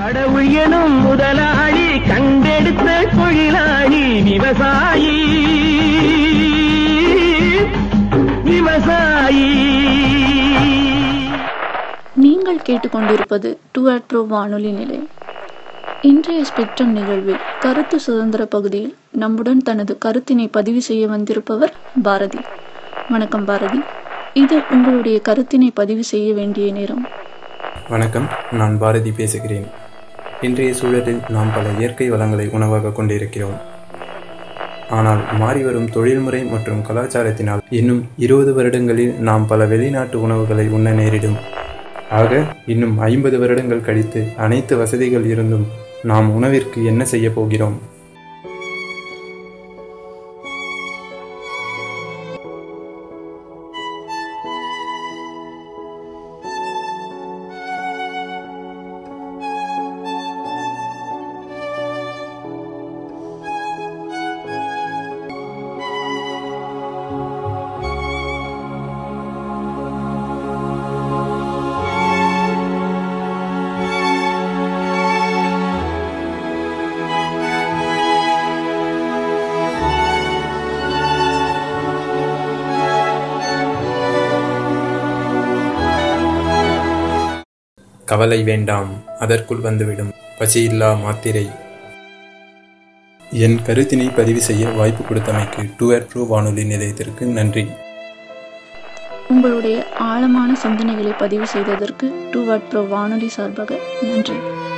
கடவுள் எனும் முதலாளி கண்டெடுத்த தொழிலாளி விவசாயி விவசாயி நீங்கள் கேட்டுக்கொண்டிருப்பது டூ அட் ப்ரோ வானொலி நிலையம் இன்றைய ஸ்பெக்ட்ரம் நிகழ்வில் கருத்து சுதந்திர பகுதியில் நம்முடன் தனது கருத்தினை பதிவு செய்ய வந்திருப்பவர் பாரதி வணக்கம் பாரதி இது உங்களுடைய கருத்தினை பதிவு செய்ய வேண்டிய நேரம் வணக்கம் நான் பாரதி பேசுகிறேன் இன்றைய சூழலில் நாம் பல இயற்கை வளங்களை உணவாக கொண்டிருக்கிறோம் ஆனால் மாறிவரும் தொழில்முறை மற்றும் கலாச்சாரத்தினால் இன்னும் இருபது வருடங்களில் நாம் பல வெளிநாட்டு உணவுகளை உண்ண நேரிடும் ஆக இன்னும் ஐம்பது வருடங்கள் கழித்து அனைத்து வசதிகள் இருந்தும் நாம் உணவிற்கு என்ன செய்ய போகிறோம் கவலை வேண்டாம் அதற்குள் வந்துவிடும் பசியில்லா மாத்திரை என் கருத்தினை பதிவு செய்ய வாய்ப்பு கொடுத்தமைக்கு டூ அட் ப்ரோ வானொலி நிலையத்திற்கு நன்றி உங்களுடைய ஆழமான சிந்தனைகளை பதிவு செய்ததற்கு டூ வாட் ப்ரோ வானொலி சார்பாக நன்றி